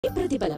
ప్రతిఫలం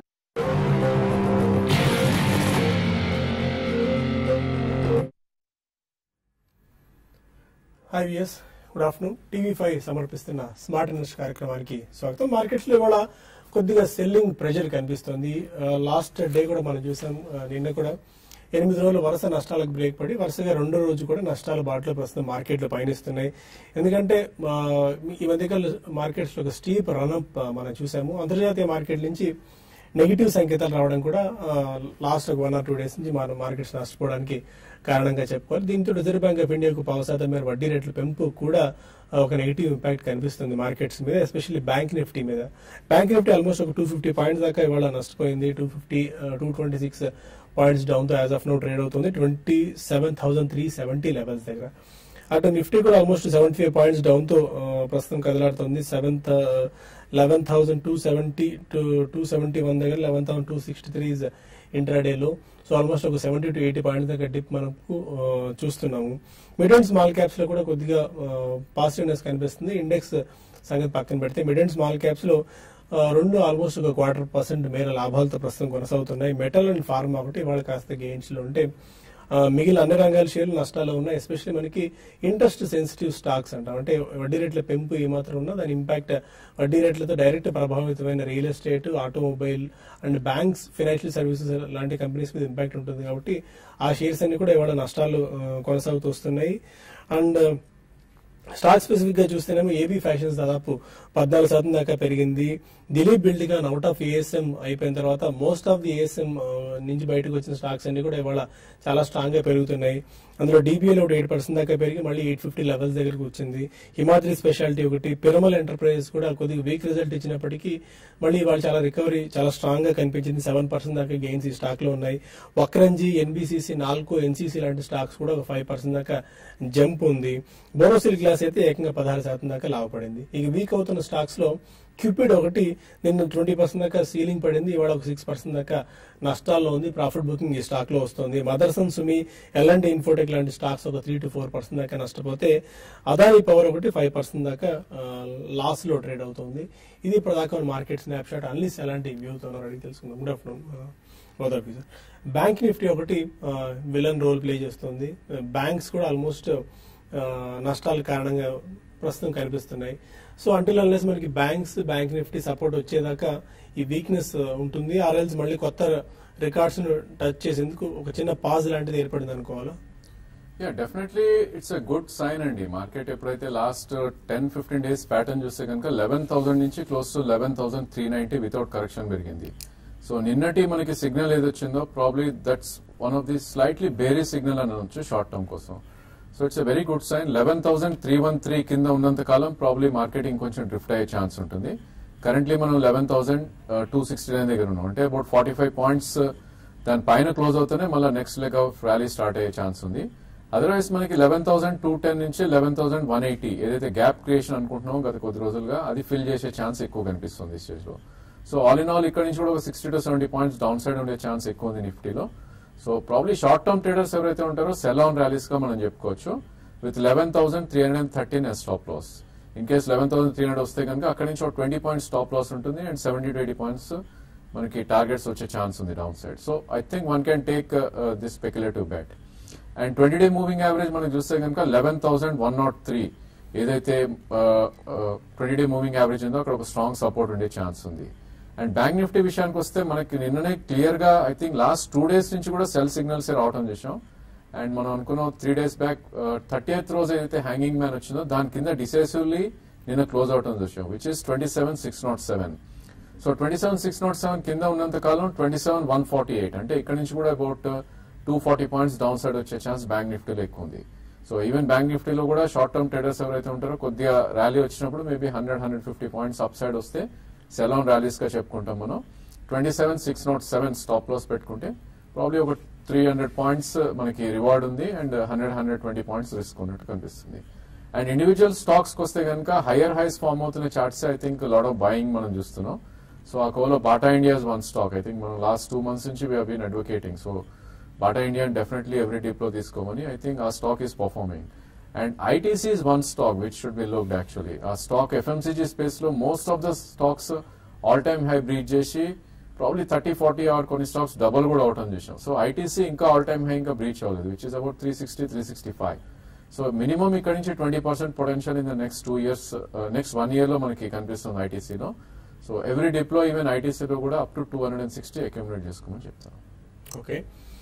hi VS good afternoon TV five సమర్పిస్తున్న smart invest కార్యక్రమానికి స్వాగతం మార్కెట్స్ లో ఇవాళ కొద్దిగా సెల్లింగ్ ప్రెషర్ కనిపిస్తుంది లాస్ట్ డే కూడా మనం చూసాం ఆ, నిన్న కూడా ఎనిమిది రోజులు వరుస నష్టాలకు బ్రేక్ పడి వరుసగా రెండో రోజు కూడా నష్టాల బాటలో ప్రస్తుతం మార్కెట్లు పయనిస్తున్నాయి ఎందుకంటే ఆ, ఈ మధ్యకాల మార్కెట్స్ లో ఒక స్టీప్ రన్అప్ మనం చూసాము అంతర్జాతీయ మార్కెట్ నుంచి నెగిటివ్ సంకేతాలు రావడం కూడా లాస్ట్ ఒక వన్ ఆర్ టూ డేస్ నుంచి మన మార్కెట్స్ నష్టపోవడానికి కారణంగా చెప్పుకోవాలి దీంతో రిజర్వ్ బ్యాంక్ ఆఫ్ ఇండియాకు పావు శాతం మేర వడ్డీ రేట్ల పెంపు కూడా ఆ, ఒక నెగిటివ్ ఇంపాక్ట్ కనిపిస్తుంది మార్కెట్స్ మీద ఎస్పెషల్లీ బ్యాంక్ నిఫ్టీ మీద బ్యాంక్ నిఫ్టీ ఆల్మోస్ట్ ఒక టూ ఫిఫ్టీ పాయింట్స్ దాకా ఇవాళ నష్టపోయింది two fifty two twenty six points down తో యాజ్ ఆఫ్ నో ట్రేడ్ అవుతుంది twenty seven thousand three seventy levels దగ్గర అటు నిఫ్టీ కూడా almost seventy five points down తో ఆ, ప్రస్తుతం కదలాడుతుంది seventh eleven thousand two seventy two two seventy one దగ్గర eleven thousand two sixty three is ఇంట్రాడేలో సో ఆల్మోస్ట్ ఒక సెవెంటీ టు ఎయిటీ పాయింట్స్ దగ్గర డిప్ మనకు ఆ, చూస్తున్నాము మిడ్ అండ్ స్మాల్ క్యాప్స్ లో కూడా కొద్దిగా పాజిటివ్నెస్ కనిపిస్తుంది ఇండెక్స్ సంగతి పక్కన పెడితే మిడ్ అండ్ స్మాల్ క్యాప్స్ లో ఆ, రెండు ఆల్మోస్ట్ ఒక క్వార్టర్ పర్సెంట్ మేర లాభాలతో ప్రస్తుతం కొనసాగుతున్నాయి మెటల్ అండ్ ఫార్మా ఒకటి ఇవాళ కాస్త గెయిన్స్ లో ఉంటే ఆ, మిగిలిన అన్ని రంగాల షేర్లు నష్టాలు ఉన్నాయి ఎస్పెషల్లీ మనకి ఇంట్రెస్ట్ సెన్సిటివ్ స్టాక్స్ అంటాం అంటే వడ్డీ రేట్ల పెంపు ఏమాత్రం ఉన్నా దాని ఇంపాక్ట్ వడ్డీ రేట్లతో డైరెక్ట్ ప్రభావితమైన real estate automobile and banks financial services లాంటి కంపెనీస్ మీద ఇంపాక్ట్ ఉంటుంది కాబట్టి ఆ షేర్స్ అన్ని కూడా ఇవాళ నష్టాలు ఆ, కొనసాగుతూ వస్తున్నాయి అండ్ స్టాక్ స్పెసిఫిక్ గా చూస్తేనేమో ఏబీ ఫ్యాషన్స్ దాదాపు పద్నాలుగు శాతం దాకా పెరిగింది Dilip building and out of ASM అయిపోయిన తర్వాత మోస్ట్ ఆఫ్ ది ఏఎస్ఎం నుంచి బయటకు వచ్చిన స్టాక్స్ అన్ని కూడా ఇవాళ చాలా స్ట్రాంగ్ గా పెరుగుతున్నాయి అందులో డిబిఎల్ ఒకటి ఎయిట్ పర్సెంట్ దాకా పెరిగి మళ్ళీ ఎయిట్ ఫిఫ్టీ లెవెల్స్ దగ్గరకు వచ్చింది హిమాద్రి స్పెషాలిటీ ఒకటి పిరమల్ ఎంటర్ప్రైజెస్ కూడా కొద్దిగా వీక్ రిజల్ట్ ఇచ్చినప్పటికీ మళ్ళీ ఇవాళ చాలా రికవరీ చాలా స్ట్రాంగ్ గా కనిపించింది సెవెన్ పర్సెంట్ దాకా గెయిన్స్ ఈ స్టాక్ లో ఉన్నాయి వక్రంజీ ఎన్బిసిసి నాల్కో ఎన్సీసీ లాంటి స్టాక్స్ కూడా ఒక ఫైవ్ పర్సెంట్ దాకా జంప్ ఉంది బోరోసిల్ గ్లాస్ అయితే ఏకంగా పదహారు శాతం దాకా లాభపడింది ఇక వీక్ అవుతున్న స్టాక్స్ లో క్యూపిడ్ ఒకటి నిన్న ట్వంటీ పర్సెంట్ దాకా సీలింగ్ పడింది ఇవాళ ఒక సిక్స్ పర్సెంట్ దాకా నష్టాల్లో ఉంది ప్రాఫిట్ బుకింగ్ ఈ స్టాక్ లో వస్తుంది మదర్సన్ సుమి ఎల్ఎండి ఇన్ఫోటెక్ లాంటి స్టాక్స్ ఒక త్రీ టు ఫోర్ పర్సెంట్ దాకా నష్టపోతే అదాని పవర్ ఒకటి ఫైవ్ పర్సెంట్ దాకా లాస్ లో ట్రేడ్ అవుతుంది ఇది ఇప్పుడు దాకా మార్కెట్ స్నాప్ షాట్ అన్లీస్ ఎలాంటి వ్యూ తో అడిగి తెలుసుకుందాం good afternoon both of sir bank Nifty ఒకటి విలన్ రోల్ ప్లే చేస్తుంది బ్యాంక్స్ కూడా ఆల్మోస్ట్ నష్టాల కారణంగా ప్రస్తుతం కనిపిస్తున్నాయి సో అంటిల్ అన్లెస్ మనకి బ్యాంక్స్ బ్యాంక్ నిఫ్టీ సపోర్ట్ వచ్చేదాకా ఈ వీక్నెస్ ఉంటుంది ఆర్ఎల్స్ మళ్ళీ కొత్త రికార్డ్స్ టచ్ చేసేందుకు ఒక చిన్న పాజ్ లాంటిది ఏర్పడింది అనుకోవాలా yeah definitely it's a good sign అండి మార్కెట్ ఎప్పుడైతే last ten fifteen days pattern చూస్తే కనుక లెవెన్ థౌసండ్ నుంచి close to eleven thousand three ninety without correction పెరిగింది సో నిన్నటి మనకి సిగ్నల్ ఏది వచ్చిందో probably that's one of the slightly bearish signal అని అనొచ్చు షార్ట్ టర్మ్ కోసం so it's a very good sign eleven thousand three one three కింద ఉన్నంత కాలం ప్రాబ్లీ మార్కెట్ ఇంకొంచెం డ్రిఫ్ట్ అయ్యే ఛాన్స్ ఉంటుంది కరెంట్లీ మనం eleven thousand two sixty nine దగ్గర ఉన్నాం అంటే అబౌట్ ఫార్టీ ఫైవ్ పాయింట్స్ దాని పైన క్లోజ్ అవుతూనే మళ్ళీ next leg of rally start అయ్యే ఛాన్స్ ఉంది అదర్వైజ్ మనకి లెవెన్ థౌసండ్ టూ టెన్ నుంచి లెవెన్ థౌసండ్ వన్ ఎయిటీ ఏదైతే గ్యాప్ క్రియేషన్ అనుకుంటున్నామో గత కొద్ది రోజులుగా అది ఫిల్ చేసే ఛాన్స్ ఎక్కువ కనిపిస్తుంది ఈ స్టేజ్ లో సో ఆల్ ఇన్ ఆల్ ఇక్కడ నుంచి కూడా ఒక sixty to seventy points down side ఉండే ఛాన్స్ ఎక్కువ ఉంది నిఫ్టీలో so probably short term traders ఎవరైతే ఉంటారో సెల్ ఆన్ ర్యాలీస్ గా మనం చెప్పుకోవచ్చు with eleven thousand three hundred and thirteen as stop loss in case eleven thousand three hundred వస్తే కనుక అక్కడ నుంచి ఒక ట్వంటీ పాయింట్స్ స్టాప్ లాస్ ఉంటుంది and seventy to eighty points మనకి టార్గెట్స్ వచ్చే ఛాన్స్ ఉంది down side so I think one can take this speculative bet and twenty day moving average మనం చూస్తే కనుక eleven thousand one not three ఏదైతే twenty day moving average ఉందో అక్కడ ఒక స్ట్రాంగ్ సపోర్ట్ ఉండే ఛాన్స్ ఉంది అండ్ బ్యాంక్ నిఫ్టీ విషయానికి వస్తే మనకి నిన్ననే క్లియర్ గా I think last two days నుంచి కూడా సెల్ సిగ్నల్స్ రావడం చేసాం అండ్ మనం అనుకున్న three days back thirty eighth రోజు ఏదైతే హ్యాంగింగ్ మ్యాన్ వచ్చిందో దాని కింద డిసైసివ్లీ నిన్న క్లోజ్ అవటం చూసాం which is twenty seven six not seven so twenty seven six not seven కింద ఉన్నంత కాలం twenty seven one forty eight అంటే ఇక్కడ నుంచి కూడా about two forty points down side వచ్చే ఛాన్స్ బ్యాంక్ నిఫ్టీలో ఎక్కువ ఉంది సో ఈవెన్ బ్యాంక్ నిఫ్టీలో కూడా షార్ట్ టర్మ్ ట్రేడర్స్ ఎవరైతే ఉంటారో కొద్దిగా ర్యాలీ వచ్చినప్పుడు maybe hundred hundred fifty points up side వస్తే సెలాన్ ర్యాలీస్ గా చెప్పుకుంటాం మనం ట్వంటీ సెవెన్ సిక్స్ నాట్ సెవెన్ స్టాప్ లాస్ పెట్టుకుంటే ప్రాబ్లీ ఒక త్రీ హండ్రెడ్ పాయింట్స్ మనకి రివార్డ్ ఉంది and hundred hundred twenty points risk ఉన్నట్టు కనిపిస్తుంది అండ్ ఇండివిజువల్ స్టాక్స్ వస్తే కనుక హైయర్ హైస్ ఫామ్ అవుతున్న charts I think lot of buying మనం చూస్తున్నాం సో ఆ కోలో Bata India's one stock I think మనం లాస్ట్ టూ మంత్స్ నుంచి we been advocating so Bata India definitely every dip లో తీసుకోమని ఐ థింక్ ఆ stock is performing and ITC is one stock which should be looked actually ఆ stock FMCG space లో most of the stocks all time high breach చేసి probably thirty forty or కొన్ని stocks double కూడా అవటం చూసాం so ITC ఇంకా all time high ఇంకా breach అవ్వలేదు which is about three sixty three sixty five so minimum ఇక్కడ నుంచి twenty percent potential in the next two years next one year లో మనకి కనిపిస్తుంది ఐటీసీలో సో ఎవ్రీ డిప్లో ఈవెన్ ఐటీసీలో కూడా up to two hundred and sixty accumulate చేసుకోమని చెప్తాను ఓకే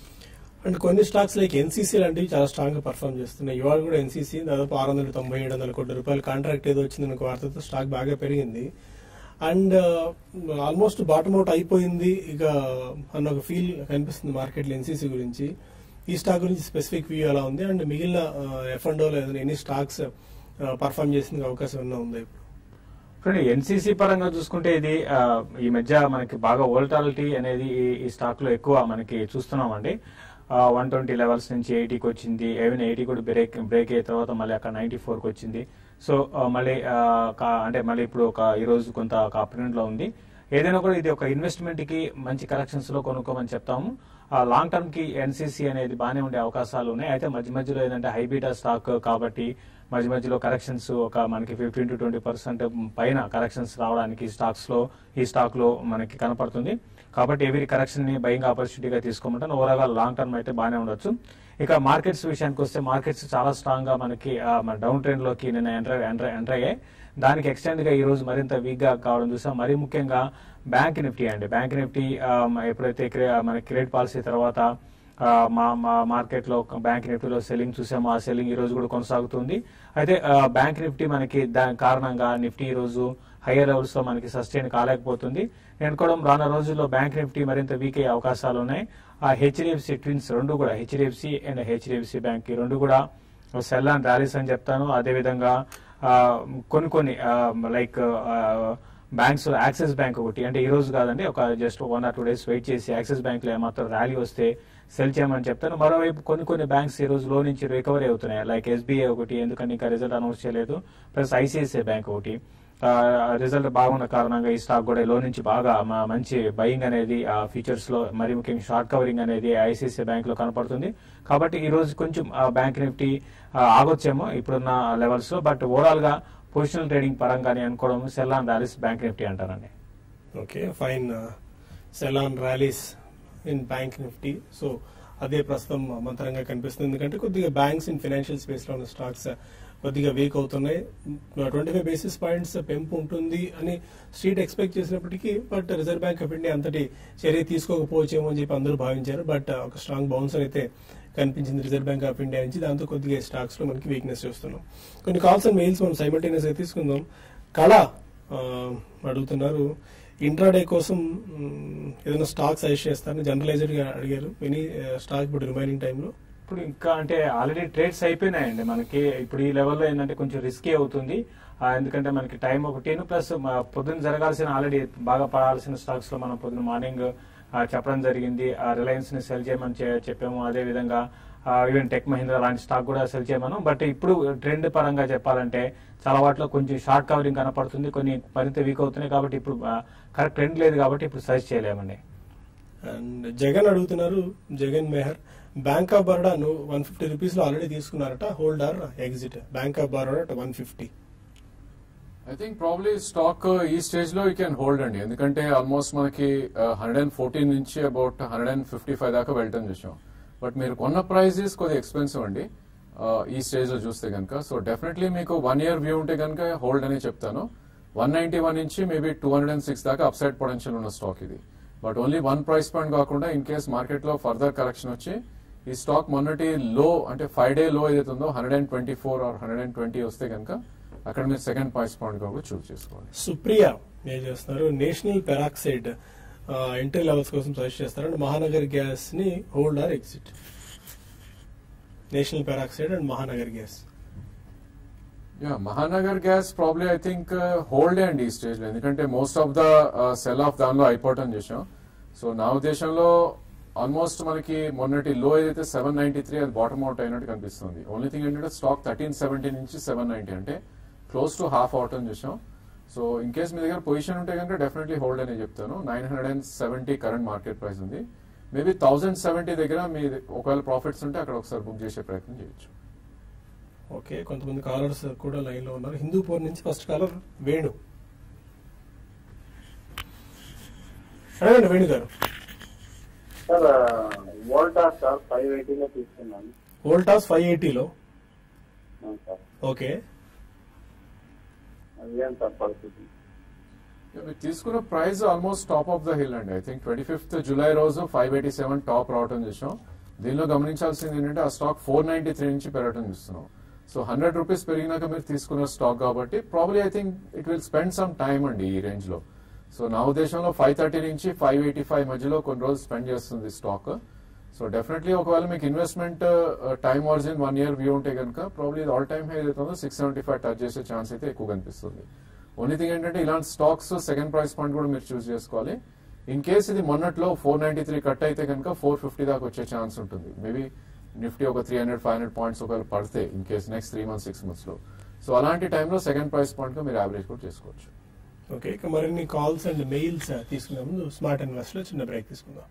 అండ్ కొన్ని స్టాక్స్ లైక్ ఎన్సీసీ లాంటివి చాలా స్ట్రాంగ్ గా పర్ఫామ్ చేస్తున్నాయి ఇవాళ కూడా ఎన్సీసీ దాదాపు ఆరు వందల తొంభై ఏడు వందల కోట్ల రూపాయల కాంట్రాక్ట్ ఏదో వచ్చింది ఒక వార్తతో స్టాక్ బాగా పెరిగింది అండ్ ఆల్మోస్ట్ బాటమ్ అవుట్ అయిపోయింది ఇక అన్న ఒక ఫీల్ కనిపిస్తుంది మార్కెట్లో ఎన్సీసీ గురించి ఈ స్టాక్ గురించి స్పెసిఫిక్ వ్యూ ఎలా ఉంది అండ్ మిగిలిన ఎఫ్ అండ్ లేదా ఎన్ని స్టాక్స్ పర్ఫామ్ చేసిన అవకాశం ఏమైనా ఉందా ఇప్పుడు ఇప్పుడు ఎన్సీసీ పరంగా చూసుకుంటే ఇది ఆ, ఈ మధ్య మనకి బాగా వోల్టాలిటీ అనేది ఈ- ఈ స్టాక్ లో ఎక్కువ మనకి చూస్తున్నామండి వన్ ట్వంటీ లెవెల్స్ నుంచి ఎయిటీకి వచ్చింది ఈవెన్ ఎయిటీ కూడా బ్రేక్ బ్రేక్ అయిన తర్వాత మళ్ళీ అక్కడ నైన్టీ ఫోర్కి వచ్చింది సో ఆ, మళ్ళీ ఆ, కా- అంటే మళ్ళీ ఇప్పుడు ఒక ఈ రోజు కొంత ఒక అప్రెంట్ లో ఉంది ఏదైనా కూడా ఇది ఒక ఇన్వెస్ట్మెంట్ కి మంచి కరెక్షన్స్ లో కొనుక్కోమని చెప్తాము ఆ లాంగ్ టర్మ్ కి ఎన్సీసీ అనేది బాగానే ఉండే అవకాశాలు ఉన్నాయి అయితే మధ్య మధ్యలో ఏంటంటే హైబీటా స్టాక్ కాబట్టి మధ్య మధ్యలో కరెక్షన్స్ ఒక మనకి ఫిఫ్టీన్ టు ట్వంటీ పర్సెంట్ పైన కరెక్షన్స్ రావడానికి స్టాక్స్ లో ఈ స్టాక్ లో మనకి కనపడుతుంది కాబట్టి ఎవరి కరెక్షన్ ని బయింగ్ ఆపర్చునిటీగా తీసుకోమంటాను ఓవరాల్ లాంగ్ టర్మ్ అయితే బాగానే ఉండొచ్చు ఇక మార్కెట్స్ విషయానికి వస్తే మార్కెట్స్ చాలా స్ట్రాంగ్ గా మనకి ఆ, మన డౌన్ ట్రెండ్ లోకి నిన్న ఎంటర్ ఎంటర్ ఎంటర్ అయ్యాయి దానికి ఎక్స్టెండ్ గా ఈ రోజు మరింత వీక్ గా కావడం చూసాం మరీ ముఖ్యంగా బ్యాంక్ నిఫ్టీ అండి బ్యాంక్ నిఫ్టీ ఆ, మ- ఎప్పుడైతే క్రె- మన క్రెడిట్ పాలసీ తర్వాత ఆ, మా మా మార్కెట్ లో బ్యాంక్ నిఫ్టీలో సెల్లింగ్ చూసాము ఆ సెల్లింగ్ ఈ రోజు కూడా కొనసాగుతుంది అయితే ఆ, బ్యాంక్ నిఫ్టీ మనకి దాని కారణంగా నిఫ్టీ ఈ రోజు హైయర్ లెవెల్స్ లో మనకి సస్టైన్ కాలేకపోతుంది నేను కూడా రానున్న రోజుల్లో బ్యాంక్ నిఫ్టీ మరింత వీక్ అయ్యే అవకాశాలు ఉన్నాయి ఆ హెచ్డిఎఫ్సి ట్విన్స్ రెండు కూడా హెచ్డిఎఫ్సి అండ్ హెచ్డిఎఫ్సి బ్యాంక్ ఈ రెండు కూడా సెల్ అండ్ ర్యాలీస్ అని చెప్తాను అదేవిధంగా ఆ, కొన్ని కొన్ని లైక్ బ్యాంక్స్ యాక్సిస్ బ్యాంక్ ఒకటి అంటే ఈ రోజు కాదండి ఒక just one or two days wait చేసి యాక్సిస్ బ్యాంక్ లో ఏమాత్రం ర్యాలీ వస్తే సెల్ చేయమని చెప్తాను మరోవైపు కొన్ని కొన్ని బ్యాంక్స్ ఈ రోజు లో నుంచి రికవరీ అవుతున్నాయి లైక్ ఎస్బీఐ ఒకటి ఎందుకంటే ఇంకా రిజల్ట్ అనౌన్స్ చేయలేదు ప్లస్ ఐసిఐసిఐ బ్యాంక్ ఒకటి రిజల్ట్ బాగున్న కారణంగా ఈ స్టాక్ కూడా లో నుంచి బాగా మ- మంచి బయింగ్ అనేది ఆ ఫీచర్స్ లో మరి ముఖ్యంగా షార్ట్ కవరింగ్ అనేది ఐసిఐసిఐ బ్యాంక్ లో కనపడుతుంది కాబట్టి ఈ రోజు కొంచెం బ్యాంక్ నిఫ్టీ ఆ, ఆగొచ్చేమో ఇప్పుడున్న లెవెల్స్ లో బట్ ఓవరాల్ గా పొజిషనల్ ట్రేడింగ్ పరంగానే అనుకోవడం sell and rallies bank Nifty అంటారండి okay fine sell on rallies in bank Nifty so అదే ప్రస్తుతం మంత్రంగా కనిపిస్తుంది ఎందుకంటే కొద్దిగా బ్యాంక్స్ ఇన్ ఫైనాన్షియల్ స్పేస్ లో ఉన్న స్టాక్స్ కొద్దిగా వీక్ అవుతున్నాయి ట్వంటీ ఫైవ్ బేసిస్ పాయింట్స్ పెంపు ఉంటుంది అని స్ట్రీట్ ఎక్స్పెక్ట్ చేసినప్పటికీ but Reserve Bank of India అంతటి చర్య తీసుకోకపోవచ్చేమో అని చెప్పి అందరూ భావించారు బట్ ఒక స్ట్రాంగ్ బౌన్సర్ అయితే కనిపించింది రిజర్వ్ బ్యాంక్ ఆఫ్ ఇండియా నుంచి దాంతో కొద్దిగా స్టాక్స్ లో మనకి వీక్నెస్ చూస్తున్నాం కొన్ని కాల్స్ అండ్ మెయిల్స్ మనం సైమల్టేనియస్ గా తీసుకుందాం కళ ఆ, అడుగుతున్నారు ఇంట్రాడే కోసం మ్, ఏదైనా స్టాక్ సజెస్ట్ చేస్తారని జనరలైజ్డ్ గా అడిగారు ఎనీ స్టాక్ ఇప్పుడు రిమైనింగ్ టైంలో ఇప్పుడు ఇంకా అంటే ఆల్రెడీ ట్రేడ్స్ అయిపోయినాయండి మనకి ఇప్పుడు ఈ లెవెల్లో ఏంటంటే కొంచెం రిస్కీ అవుతుంది ఆ, ఎందుకంటే మనకి టైం ఒకటి ప్లస్ పొద్దున్న జరగాల్సిన ఆల్రెడీ బాగా పడాల్సిన స్టాక్స్ లో మనం పొద్దున్న మార్నింగ్ చెప్పడం జరిగింది ఆ రిలయన్స్ ని సెల్ చేయమని చె- చెప్పాము అదే విధంగా ఈవెన్ టెక్ మహీంద్రా లాంటి స్టాక్ కూడా సెల్ చేయమను బట్ ఇప్పుడు ట్రెండ్ పరంగా చెప్పాలంటే చాలా వాటిలో కొంచెం షార్ట్ కవరింగ్ కనపడుతుంది కొన్ని మరింత వీక్ అవుతున్నాయి కాబట్టి ఇప్పుడు కరెక్ట్ ట్రెండ్ లేదు కాబట్టి ఇప్పుడు సజెస్ట్ చేయలేమండి అండ్ జగన్ అడుగుతున్నారు జగన్ మెహర్ బ్యాంక్ ఆఫ్ బరోడా ను వన్ ఫిఫ్టీ రూపీస్ లో ఆల్రెడీ తీసుకున్నారట holder exit bank of Baroda one fifty I think probably stock ఈ స్టేజ్ లో యూ కెన్ హోల్డ్ అండి ఎందుకంటే ఆల్మోస్ట్ మనకి హండ్రెడ్ అండ్ ఫోర్టీన్ నుంచి about hundred and fifty five దాకా వెళ్ళటం చూసాం బట్ మీరు కొన్న ప్రైజెస్ కొద్దిగా ఎక్స్పెన్సివ్ అండి uh, ఈ స్టేజ్ లో చూస్తే కనుక సో డెఫినెట్లీ మీకు వన్ ఇయర్ వ్యూ ఉంటే కనుక హోల్డ్ అనే చెప్తాను వన్ నైన్టీ వన్ నుంచి maybe two hundred and six దాకా అప్సైడ్ పొటెన్షియల్ ఉన్న స్టాక్ ఇది but only one price point కాకుండా ఇన్ కేస్ మార్కెట్ లో ఫర్దర్ కరెక్షన్ వచ్చి ఈ స్టాక్ మొన్నటి లో అంటే ఫైవ్ డే లో ఏదైతే ఉందో hundred and twenty four or hundred and twenty వస్తే కనుక అక్కడ మీరు సెకండ్ ప్రైస్ పాయింట్ గా కూడా చూస్ చేసుకోవాలి సుప్రియ ఏం చేస్తున్నారు నేషనల్ పెరాక్సైడ్ ఎంట్రీ లెవెల్స్ కోసం సజెస్ట్ చేస్తారు అండ్ మహానగర్ గ్యాస్ ని hold or exit National Peroxide and Mahanagar Gas yeah Mahanagar Gas probably I think hold అండి ఈ స్టేజ్ లో ఎందుకంటే most of the sell off దానిలో అయిపోవటం చేసాం సో నా ఉద్దేశంలో ఆల్మోస్ట్ మనకి మొన్నటి లో ఏదైతే సెవెన్ నైన్టీ త్రీ అది బాటమ్ అవుట్ అయినట్టు కనిపిస్తుంది ఓన్లీ థింగ్ ఏంటంటే స్టాక్ థర్టీన్ సెవెంటీ నుంచి సెవెన్ నైన్టీ అంటే క్లోజ్ టు హాఫ్ అవటం చూసాం సో ఇన్ కేస్ మీ దగ్గర పొజిషన్ ఉంటే కనుక డెఫినెట్లీ హోల్డ్ అనే చెప్తాను nine hundred and seventy current market price ఉంది మేబీ థౌసండ్ సెవెంటీ దగ్గర మీ ఒకవేళ ప్రాఫిట్స్ ఉంటే అక్కడ ఒకసారి బుక్ చేసే ప్రయత్నం చేయొచ్చు ఓకే కొంతమంది కాలర్స్ కూడా లైన్ లో ఉన్నారు హిందూపూర్ నుంచి ఫస్ట్ కాలర్ వేణు అడగండి వేణు గారు సార్ వోల్టా సార్ ఫైవ్ ఎయిటీలో తీసుకున్నాను వోల్టాస్ ఫైవ్ ఎయిటీలో అవును సార్ ఓకే అదేం సార్ పరిస్థితి Yeah, మీరు తీసుకున్న price almost top of the hill అండి I think twenty fifth July రోజు ఫైవ్ ఎయిటీ సెవెన్ టాప్ రావటం చూసాం దీనిలో గమనించాల్సింది ఏంటంటే ఆ స్టాక్ ఫోర్ నైన్టీ త్రీ నుంచి పెరగటం చూస్తున్నాం సో హండ్రెడ్ రూపీస్ పెరిగినాక మీరు తీసుకున్న స్టాక్ కాబట్టి probably I think it will spend some time అండి ఈ రేంజ్ లో సో నా ఉద్దేశంలో ఫైవ్ థర్టీ నుంచి ఫైవ్ ఎయిటీ ఫైవ్ మధ్యలో కొన్ని రోజులు స్పెండ్ చేస్తుంది స్టాక్ సో డెఫినెట్లీ ఒకవేళ మీకు investment time horizon one year view ఉంటే కనుక ప్రాబ్లీ ఆల్ టైమ్ హై అవుతుందో సిక్స్ సెవెంటీ ఫైవ్ టచ్ చేసే ఛాన్స్ అయితే ఎక్కువ కనిపిస్తుంది ఓన్లీ థింగ్ ఏంటంటే ఇలాంటి స్టాక్స్ సెకండ్ ప్రైస్ పాయింట్ కూడా మీరు చూస్ చేసుకోవాలి ఇన్ కేస్ ఇది మొన్నట్లో ఫోర్ నైన్టీ త్రీ కట్ అయితే కనుక ఫోర్ ఫిఫ్టీ దాకా వచ్చే ఛాన్స్ ఉంటుంది మేబీ నిఫ్టీ ఒక three hundred five hundred points ఒకవేళ పడితే in case next three months six months లో సో అలాంటి టైంలో సెకండ్ ప్రైస్ పాయింట్ గా మీరు యావరేజ్ కూడా చేసుకోవచ్చు ఓకే ఇక మరిన్ని కాల్స్ అండ్ మెయిల్స్ తీసుకునే ముందు స్మార్ట్ ఇన్వెస్ట్ లో చిన్న బ్రేక్ తీసుకుందాం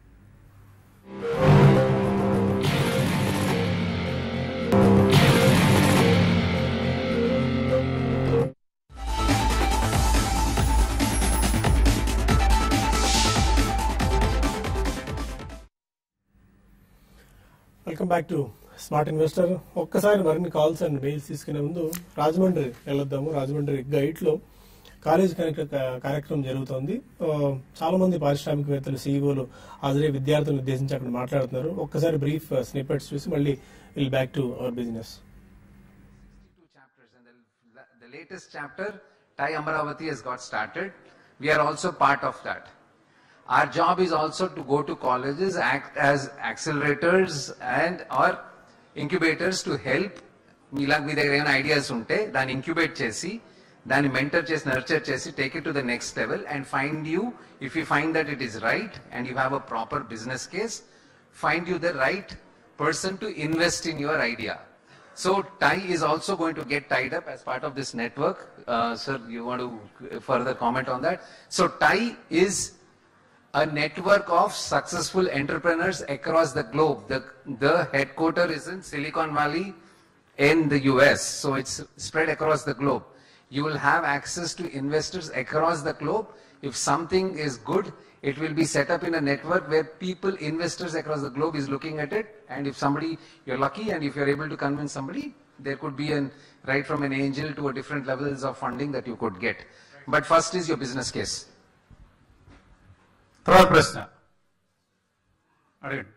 welcome back to smart investor ఒక్కసారి మరిన్ని కాల్స్ అండ్ మెయిల్స్ తీసుకునే ముందు రాజమండ్రి వెళ్ళొద్దాము రాజమండ్రి గైడ్ లో కాలేజ్ కనెక్ట్ కార్యక్రమం జరుగుతోంది ఆ, చాలా మంది పారిశ్రామికవేత్తలు సీఈఓలు హాజరై విద్యార్థులను ఉద్దేశించి అక్కడ మాట్లాడుతున్నారు ఒక్కసారి బ్రీఫ్ స్నిపెట్స్ చూసి మళ్ళీ will back to our business two chapters and the, the latest chapter tai amaravati has got started we are also part of that our job is also to go to colleges act as accelerators and or incubators to help మీలా మీ దగ్గర ఏమైనా ideas ఉంటే దాన్ని incubate చేసి దాన్ని mentor చేసి nurture చేసి take it to the next level and find you if you find that it is right and you have a proper business case find you the right person to invest in your idea. So TIE is also going to get tied up as part of this network. Uh, sir, you want to further comment on that? So TIE is a network of successful entrepreneurs across the globe. The, the headquarter is in Silicon Valley in the US. So it's spread across the globe. You will have access to investors across the globe. If something is good, it will be set up in a network where people, investors across the globe is looking at it. And if somebody, you're lucky and if you're able to convince somebody, there could be an, right from an angel to a different levels of funding that you could get. But first is your business case. తర్వాత ప్రశ్న అడగండి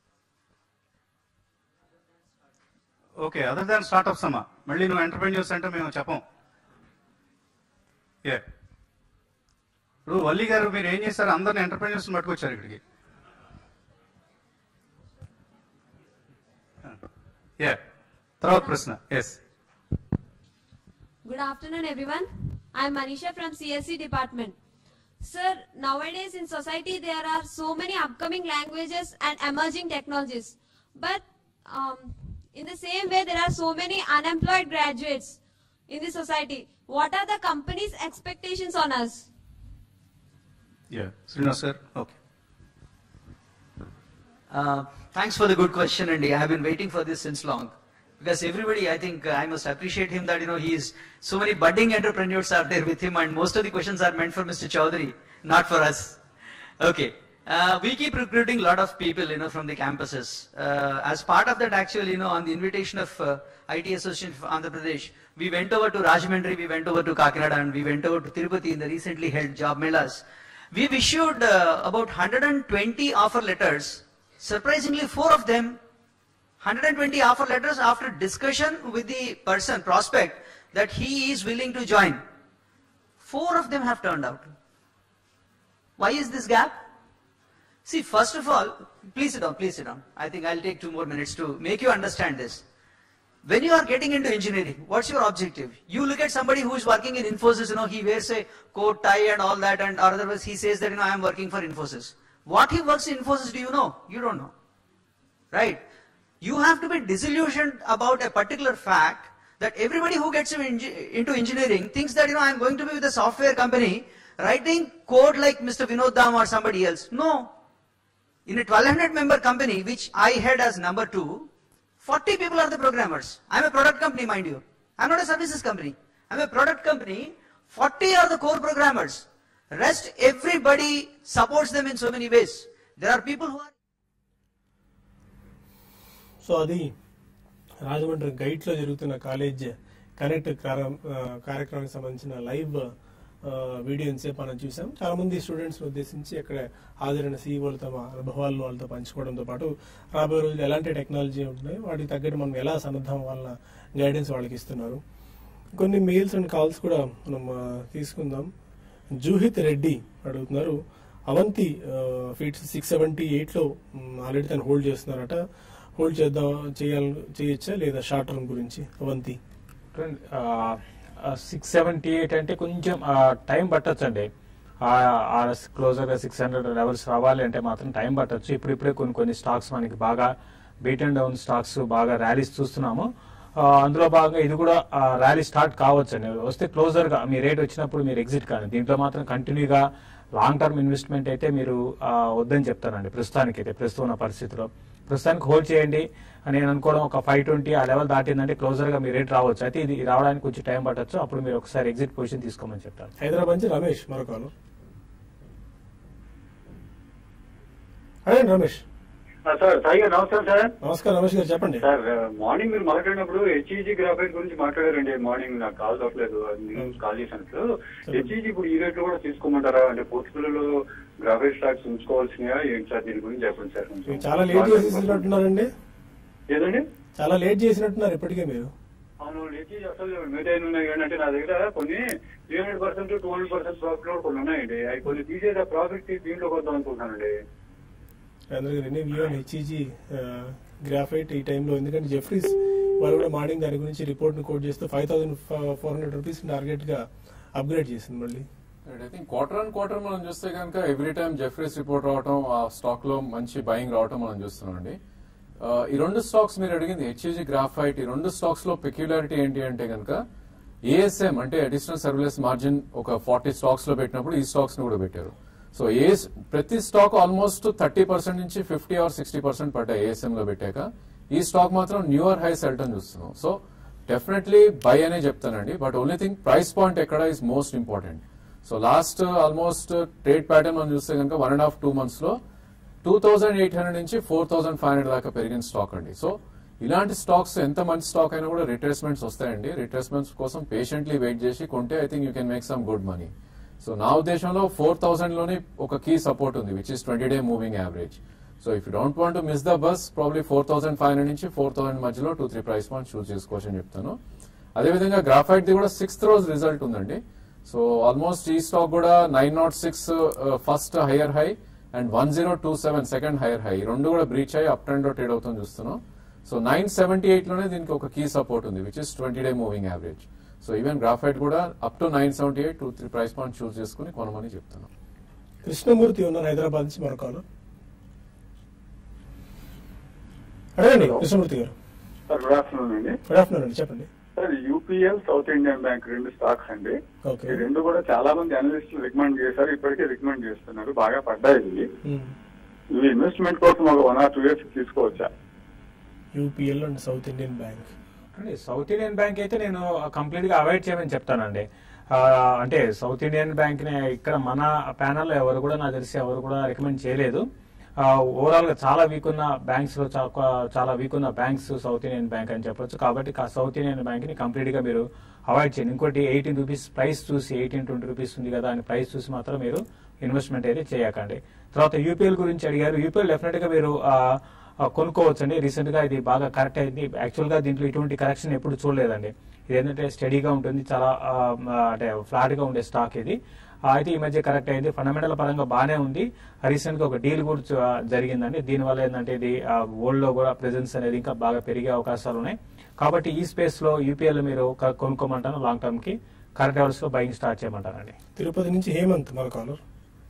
okay other than startups అమ్మా మళ్ళీ నువ్వు entrepreneurs అంటే మేము చెప్పం ఏ ఇప్పుడు వల్లి గారు మీరు ఏం చేశారు అందరిని ఎంటర్ప్రెన్యూర్స్ పట్టుకొచ్చారు ఇక్కడికి ఏ తర్వాత ప్రశ్న yes Good afternoon, everyone. I'm Manisha from CSC department. Sir, nowadays in society there are so many upcoming languages and emerging technologies. But um, in the same way, there are so many unemployed graduates in the society. What are the company's expectations on us? Yeah Srinivas గారు okay Uh, thanks for the good question, Andy. I have been waiting for this since long. Because everybody, I think uh, I must appreciate him that, you know, he is, so many budding entrepreneurs are there with him and most of the questions are meant for Mr. Chaudhary, not for us. Okay. Uh, we keep recruiting a lot of people, you know, from the campuses. Uh, as part of that, actually, you know, on the invitation of uh, IT Association of Andhra Pradesh, we went over to Rajahmundry, we went over to Kakinada, and we went over to Tirupati in the recently held job melas. We've issued uh, about 120 offer letters. Surprisingly, four of them 120 offer letters after discussion with the person, prospect, that he is willing to join. Four of them have turned out. Why is this gap? See, first of all, please sit down, please sit down. I think I'll take two more minutes to make you understand this. When you are getting into engineering, what's your objective? You look at somebody who is working in Infosys, you know, he wears a coat, tie and all that, and or otherwise he says that, you know, I am working for Infosys. What he works in Infosys, do you know? You don't know. Right? You have to be disillusioned about a particular fact that everybody who gets into into engineering thinks that, you know, I'm going to be with a software company writing code like Mr. Vinod Dam or somebody else. No. In a 1200 member company, which I had as number two, 40 people are the programmers. I'm a product company, mind you. I'm not a services company. I'm a product company. 40 are the core programmers. Rest, everybody supports them in so many ways. There are people who are so అది రాజమండ్రి గైట్లో జరుగుతున్న college connect కారం- ఆ, కార్యక్రమానికి సంబంధించిన live ఆ, video ఇంతసేపు మనం చూసాం చాలా మంది స్టూడెంట్స్ ఉద్దేశించి అక్కడ హాజరైన సీఈఓలు తమ అనుభవాలను వాళ్ళతో పంచుకోవడంతో పాటు రాబోయే రోజులు ఎలాంటి టెక్నాలజీ ఉంటున్నాయి వాటికి తగ్గట్టు మనం ఎలా సన్నద్ధం వాళ్ళ గైడెన్స్ వాళ్ళకి ఇస్తున్నారు కొన్ని మెయిల్స్ అండ్ కాల్స్ కూడా మనం ఆ, తీసుకుందాం జూహిత్ రెడ్డి అడుగుతున్నారు అవంతి ఫీట్స్ సిక్స్ సెవెంటీ ఎయిట్లో ఆల్రెడీ తను హోల్డ్ చేస్తున్నారట హోల్డ్ చేద్దాం చేయాలి చేయొచ్చా లేదా షార్ట్ టర్మ్ గురించి అవంతి సిక్స్ సెవెంటీ ఎయిట్ అంటే కొంచెం టైం పట్టొచ్చండి క్లోజర్ గా సిక్స్ హండ్రెడ్ లెవెల్స్ రావాలి అంటే మాత్రం టైం పట్టొచ్చు ఇప్పుడిప్పుడే కొన్ని కొన్ని స్టాక్స్ మనకి బాగా బీట్ అండ్ డౌన్ స్టాక్స్ బాగా ర్యాలీస్ చూస్తున్నాము ఆ, అందులో భాగంగా ఇది కూడా ర్యాలీ స్టార్ట్ కావచ్చు అండి వస్తే క్లోజర్ గా మీ రేట్ వచ్చినప్పుడు మీరు ఎగ్జిట్ కానీ దీంట్లో మాత్రం కంటిన్యూగా లాంగ్ టర్మ్ ఇన్వెస్ట్మెంట్ అయితే మీరు ఆ, వద్దని చెప్తానండి ప్రస్తుతానికి అయితే ప్రస్తుతం ఉన్న పరిస్థితిలో ప్రస్తుతానికి హోల్డ్ చేయండి అని నేను అనుకోవడం ఒక ఫైవ్ ట్వంటీ ఆ లెవెల్ దాటిందంటే క్లోజర్ గా మీ రేట్ రావచ్చు అయితే ఇది రావడానికి కొంచెం టైం పట్టొచ్చు అప్పుడు మీరు ఒకసారి ఎగ్జిట్ పొజిషన్ తీసుకోమని చెప్తాను హైదరాబాద్ నుంచి రమేష్ మరొక కాలు అడగండి రమేష్ సార్ సాయి గారు నమస్కారం సార్ నమస్కారం రమేష్ గారు చెప్పండి సార్ మార్నింగ్ మీరు మాట్లాడినప్పుడు హెచ్ఈజీ గ్రాఫైట్ గురించి మాట్లాడారండి మార్నింగ్ నాకు కాల్ అవ్వలేదు అది నేను కాల్ చేసినట్లు హెచ్ఈజీ ఇప్పుడు ఈ రేట్ లో కూడా తీసుకోమంటారా అంటే పోర్టుగల్లో గ్రాఫైట్ స్టాక్స్ ఉంచుకోవాల్సినయా ఏంటి సార్ దీని గురించి చెప్పండి సార్ కొంచెం. మీరు చాలా లేట్ చేసినట్టున్నారండి ఏదండి చాలా లేట్ చేసినట్టున్నారు ఇప్పటికే మీరు అవును హెచ్ఈజీ అసలు మిగతా ఉన్నాయి కానీ అంటే నా దగ్గర కొన్ని three hundred percent two hundred percent profit కూడా కొన్ని ఉన్నాయండి అవి కొన్ని తీసేసి ఆ ప్రాఫిట్ దీంట్లోకి వద్దాం అనుకుంటున్నానండి అందరికీ review and HEG graphite ఈ టైంలో ఎందుకంటే జెఫ్రీస్ వాళ్ళు కూడా మార్నింగ్ దాని గురించి రిపోర్ట్ ని కోట్ చేస్తూ five thousand four hundred rupees target గా అప్గ్రేడ్ చేసింది మళ్ళీ I think quarter and quarter మనం చూస్తే కనుక ఎవ్రీ టైం జెఫ్రీస్ రిపోర్ట్ రావటం ఆ స్టాక్ లో మంచి బయింగ్ రావటం మనం చూస్తున్నాం అండి ఆ, ఈ రెండు స్టాక్స్ మీరు అడిగింది హెచ్ఈజీ గ్రాఫైట్ ఈ రెండు స్టాక్స్ లో పెక్యులారిటీ ఏంటి అంటే కనుక ఏఎస్ఎం అంటే అడిషనల్ సర్వీలెస్ మార్జిన్ ఒక ఫార్టీ స్టాక్స్ లో పెట్టినప్పుడు ఈ స్టాక్స్ ని కూడా పెట్టారు సో ఏ ప్రతి స్టాక్ ఆల్మోస్ట్ థర్టీ పర్సెంట్ నుంచి ఫిఫ్టీ ఆర్ సిక్స్టీ పర్సెంట్ పడ్డాయి ఏఎస్ఎం లో పెట్టాక ఈ స్టాక్ మాత్రం న్యూయర్ హైస్ వెళ్ళటం చూస్తున్నాం సో డెఫినెట్లీ బై అనే చెప్తానండి but only thing price point ఎక్కడ is most important so last almost trade pattern మనం చూస్తే కనుక one and half two months లో టూ థౌసండ్ ఎయిట్ హండ్రెడ్ నుంచి ఫోర్ థౌసండ్ ఫైవ్ హండ్రెడ్ దాకా పెరిగిన స్టాక్ అండి సో ఇలాంటి స్టాక్స్ ఎంత మంచి స్టాక్ అయినా కూడా రిట్రేస్మెంట్స్ వస్తాయండి రిట్రేస్మెంట్స్ కోసం పేషెంట్లీ వెయిట్ చేసి కొంటే I think you can make some good money so నా ఉద్దేశంలో ఫోర్ థౌసండ్ లోనే ఒక కీ సపోర్ట్ ఉంది which is twenty day moving average so if you don't want miss the bus probably four thousand five hundred నుంచి four thousand మధ్యలో two three price point choose చేసుకోవచ్చు అని చెప్తాను అదేవిధంగా గ్రాఫైట్ ది కూడా సిక్స్త్ రోజు రిజల్ట్ ఉందండి సో ఆల్మోస్ట్ ఈ స్టాక్ కూడా nine nought six first hire high and one zero two seven second higher high రెండు కూడా బ్రీచ్ అయ్యి అప్ ట్రెండ్ లో ట్రేడ్ అవుతుంది చూస్తున్నాం సో నైన్ సెవెంటీ ఎయిట్ లోనే దీనికి ఒక కీ సపోర్ట్ ఉంది which is twenty day moving average so even graphite కూడా up to nine seventy eight two three price point choose చేసుకుని కొనమని చెప్తున్నాం కృష్ణమూర్తి ఉన్నారు హైదరాబాద్ నుంచి మరొక కాలు అడగండి కృష్ణమూర్తి గారు సార్ గుడ్ ఆఫ్టర్నూన్ అండి గుడ్ ఆఫ్టర్నూన్ అండి చెప్పండి సార్ యూపీఎల్ సౌత్ ఇండియన్ బ్యాంక్ రెండు స్టాక్స్ అండి ఓకే ఈ రెండు కూడా చాలా మంది అనలిస్టులు రికమెండ్ చేశారు ఇప్పటికే రికమెండ్ చేస్తున్నారు బాగా పడ్డాయి ఇవి ఇవి ఇన్వెస్ట్మెంట్ కోసం ఒక వన్ ఆర్ టూ ఇయర్స్ తీసుకోవచ్చా యూపీఎల్ అండ్ సౌత్ ఇండియన్ బ్యాంక్ అంటే సౌత్ ఇండియన్ బ్యాంక్ అయితే నేను కంప్లీట్ గా అవాయిడ్ చేయమని చెప్తానండి ఆ, అంటే సౌత్ ఇండియన్ బ్యాంక్ ని ఇక్కడ మన ప్యానల్ ఎవరు కూడా నాకు తెలిసి ఎవరు కూడా రికమెండ్ చేయలేదు ఓవరాల్ గా చాలా వీక్ ఉన్న బ్యాంక్స్ లో చా- చాలా వీక్ ఉన్న బ్యాంక్స్ సౌత్ ఇండియన్ బ్యాంక్ అని చెప్పొచ్చు కాబట్టి కా- సౌత్ ఇండియన్ బ్యాంక్ ని కంప్లీట్ గా మీరు అవాయిడ్ చేయండి ఇంకోటి ఎయిటీన్ రూపీస్ ప్రైస్ చూసి ఎయిటీన్ ట్వంటీ రూపీస్ ఉంది కదా అని ప్రైస్ చూసి మాత్రం మీరు ఇన్వెస్ట్మెంట్ అయితే చేయకండి తర్వాత యూపీఎల్ గురించి అడిగారు యూపీఎల్ డెఫినెట్ గా మీరు ఆ, ఆ, కొనుక్కోవచ్చండి రీసెంట్ గా ఇది బాగా కరెక్ట్ అయింది యాక్చువల్ గా దీంట్లో ఇటువంటి కరెక్షన్ ఎప్పుడు చూడలేదండి ఇది ఏంటంటే స్టడీగా ఉంటుంది చాలా ఆ, అంటే ఫ్లాట్ గా ఉండే స్టాక్ ఇది ఆ, అయితే ఈ మధ్య కరెక్ట్ అయింది ఫండమెంటల్ పరంగా బాగానే ఉంది రీసెంట్ గా ఒక డీల్ కూడా చ- జరిగిందండి దీనివల్ల ఏంటంటే ఇది వరల్డ్ లో కూడా ప్రెజెన్స్ అనేది ఇంకా బాగా పెరిగే అవకాశాలు ఉన్నాయి కాబట్టి ఈ స్పేస్ లో యూపీఎల్ మీరు క- కొనుక్కోమంటాను లాంగ్ టర్మ్ కి కరెక్ట్ అవర్స్ లో బయింగ్ స్టార్ట్ చేయమంటానండి తిరుపతి నుంచి హేమంత్ మరో కాలర్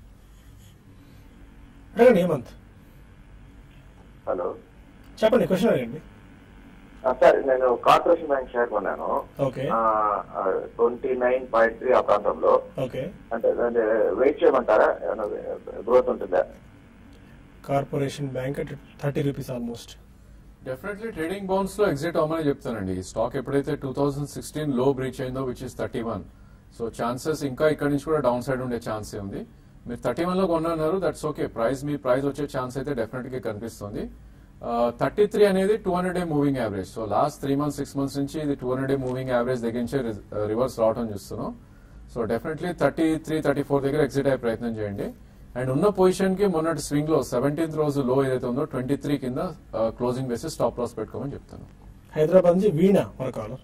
అడగండి హేమంత్ హలో చెప్పండి క్వశ్చన్ అడగండి ఆ, సార్ నేను కార్పొరేషన్ బ్యాంక్ షేర్ కొన్నాను okay twenty nine point three ఆ ప్రాంతంలో ఓకే అంటే అంటే వెయిట్ చేయమంటారా ఏమైనా గ్రోత్ ఉంటుందా Corporation Bank at thirty rupees almost definitely trading bounce లో ఎగ్జిట్ అవ్వమని చెప్తానండి ఈ స్టాక్ ఎప్పుడైతే టూ థౌసండ్ సిక్స్టీన్ లో బ్రీచ్ అయిందో which is thirty one so chances ఇంకా ఇక్కడ నుంచి కూడా డౌన్ సైడ్ ఉండే ఛాన్సే ఉంది మీరు థర్టీ వన్ లో కొన్నారు దట్స్ ఓకే ప్రైస్ మీ ప్రైస్ వచ్చే ఛాన్స్ అయితే డెఫినెట్ గా కనిపిస్తుంది థర్టీ త్రీ అనేది two hundred day moving average so last three months six months నుంచి ఇది two hundred day moving average దగ్గర నుంచి రివర్స్ రావడం చూస్తున్నాం so definitely thirty three thirty four దగ్గర ఎగ్జిట్ అయ్యే ప్రయత్నం చేయండి అండ్ ఉన్న పొజిషన్ కి మొన్నటి స్వింగ్ లో సెవెంటీన్త్ రోజు లో ఏదైతే ఉందో ట్వంటీ త్రీ కింద క్లోజింగ్ బేసిస్ స్టాప్ లాస్ పెట్టుకోమని చెప్తాను హైదరాబాద్ నుంచి వీణ మన కాలర్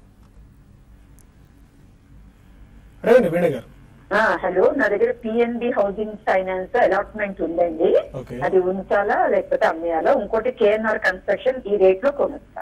అడగండి వీణ గారు ఆ, హలో నా దగ్గర పిఎన్బి హౌసింగ్ ఫైనాన్స్ అలాట్మెంట్ ఉందండి Okay. అది ఉంచాలా లేకపోతే అమ్మేయాలా ఇంకోటి కేఎన్ఆర్ కన్స్ట్రక్షన్ ఈ రేట్ లో కొనుస్తా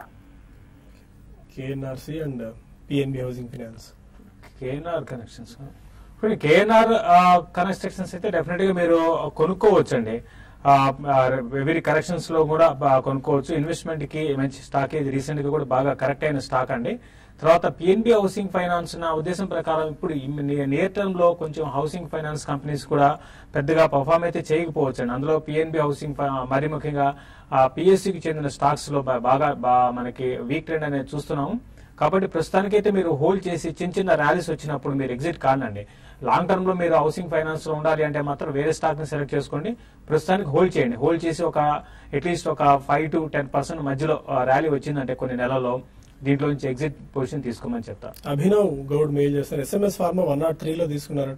కేఎన్ఆర్సి అండ్ పిఎన్బి హౌసింగ్ ఫైనాన్స్ కేఎన్ఆర్ కనెక్షన్స్ ఇప్పుడు కేఎన్ఆర్ కన్స్ట్రక్షన్స్ అయితే డెఫినెట్ గా మీరు కొనుక్కోవచ్చండి ఎవరి కరెక్షన్స్ లో కూడా బా- కొనుక్కోవచ్చు ఇన్వెస్ట్మెంట్ కి మంచి స్టాక్ ఇది రీసెంట్ గా కూడా బాగా కరెక్ట్ అయిన స్టాక్ అండి తర్వాత పిఎన్బి హౌసింగ్ ఫైనాన్స్ నా ఉద్దేశం ప్రకారం ఇప్పుడు నియర్ టర్మ్ లో కొంచెం హౌసింగ్ ఫైనాన్స్ కంపెనీస్ కూడా పెద్దగా పర్ఫామ్ అయితే చేయకపోవచ్చు అండి అందులో పిఎన్బి హౌసింగ్ ఫై- మరీ ముఖ్యంగా పిఎస్సికి చెందిన స్టాక్స్ లో బా- బాగా బా- మనకి వీక్ ట్రెండ్ అనేది చూస్తున్నాము కాబట్టి ప్రస్తుతానికైతే మీరు హోల్డ్ చేసి చిన్న చిన్న ర్యాలీస్ వచ్చినప్పుడు మీరు ఎగ్జిట్ కానండి లాంగ్ టర్మ్ లో మీరు హౌసింగ్ ఫైనాన్స్ లో ఉండాలి అంటే మాత్రం వేరే స్టాక్ ని సెలెక్ట్ చేసుకోండి ప్రస్తుతానికి హోల్డ్ చేయండి హోల్డ్ చేసి ఒక అట్లీస్ట్ ఒక ఫైవ్ టు టెన్ పర్సెంట్ మధ్యలో ర్యాలీ వచ్చిందంటే కొన్ని నెలల్లో దీంట్లో నుంచి ఎగ్జిట్ పొజిషన్ తీసుకోమని చెప్తా అభినవ్ గౌడ్ మెయిల్ చేస్తారు ఎస్ఎంఎస్ ఫార్మా వన్ నాట్ త్రీలో తీసుకున్నారట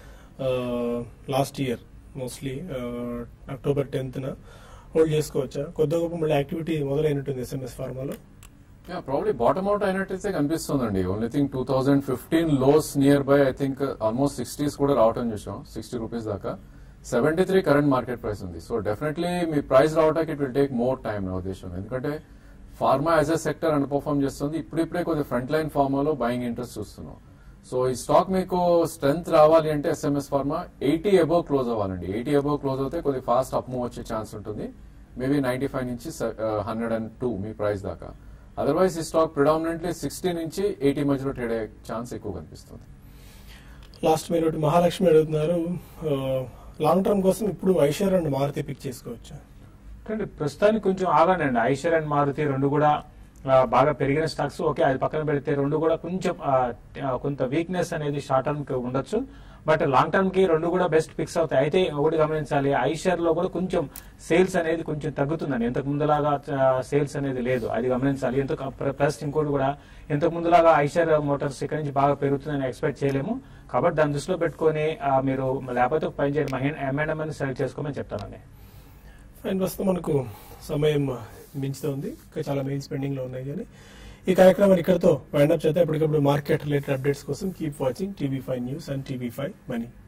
లాస్ట్ ఇయర్ మోస్ట్లీ అక్టోబర్ టెన్త్న హోల్డ్ చేసుకోవచ్చా కొద్ది గొప్ప మళ్ళీ యాక్టివిటీ మొదలైనట్టుంది ఎస్ఎంఎస్ ఫార్మాలో యా ప్రాబ్లీ బాటమ్ అవుట్ అయినట్టయితే కనిపిస్తుందండి only think two thousand fifteen lows near by I think almost sixties కూడా రావటం చూసాం సిక్స్టీ రూపీస్ దాకా seventy three current market price ఉంది సో డెఫినెట్లీ మీ ప్రైస్ రావడానికి it will take more time నా ఉద్దేశం ఎందుకంటే pharma as a sector underperform చేస్తుంది ఇప్పుడిప్పుడే కొద్దిగా ఫ్రంట్ లైన్ ఫార్మాలో బయింగ్ ఇంట్రెస్ట్ చూస్తున్నాం సో ఈ స్టాక్ మీకు స్ట్రెంత్ రావాలి అంటే SMS Pharma eighty above close అవ్వాలండి ఎయిటీ అబోవ్ క్లోజ్ అవుతే కొద్దిగా ఫాస్ట్ అప్ మూవ్ వచ్చే ఛాన్స్ ఉంటుంది మేబీ నైన్టీ ఫైవ్ నుంచి హండ్రెడ్ అండ్ టూ మీ ప్రైస్ దాకా అదర్వైజ్ ఈ స్టాక్ ప్రిడామినెంట్లీ సిక్స్టీ నుంచి ఎయిటీ మధ్యలో ట్రేడ్ అయ్యే ఛాన్స్ ఎక్కువ కనిపిస్తుంది లాస్ట్ మీరు ఒకటి మహాలక్ష్మి అడుగుతున్నారు లాంగ్ టర్మ్ కోసం ఇప్పుడు ఐషర్ అండ్ మారుతి పిక్ చేసుకోవచ్చా అంటే ప్రస్తుతానికి కొంచెం ఆగానండి ఐషర్ అండ్ మారుతి రెండు కూడా ఆ, బాగా పెరిగిన స్టాక్స్ ఓకే అది పక్కన పెడితే రెండు కూడా కొంచెం ఆ, ఆ, కొంత వీక్నెస్ అనేది షార్ట్ టర్మ్ కి ఉండొచ్చు బట్ లాంగ్ టర్మ్ కి రెండు కూడా బెస్ట్ పిక్స్ అవుతాయి అయితే ఒకటి గమనించాలి ఐషర్ లో కూడా కొంచెం సేల్స్ అనేది కొంచెం తగ్గుతుందండి ఇంతకు ముందులాగా సేల్స్ అనేది లేదు అది గమనించాలి ఎంతకు ప్లస్ ఇంకోటి కూడా ఇంతకు ముందులాగా ఐషర్ మోటార్స్ ఇక్కడ నుంచి బాగా పెరుగుతుందని ఎక్స్పెక్ట్ చేయలేము కాబట్టి దాన్ని దృష్టిలో పెట్టుకొని ఆ, మీరు లేకపోతే ఒక పని చేయండి మహేన్ ఎంఎంఎన్ సెలెక్ట్ చేసుకోమని చెప్తానండి అండ్ ప్రస్తుతం మనకు సమయం మించుతోంది ఇంకా చాలా మెయిల్స్ పెండింగ్ లో ఉన్నాయి కానీ ఈ కార్యక్రమాన్ని ఇక్కడతో వైండప్ చేద్దాం ఎప్పటికప్పుడు మార్కెట్ రిలేటెడ్ అప్డేట్స్ కోసం keep watching TV five News and TV five money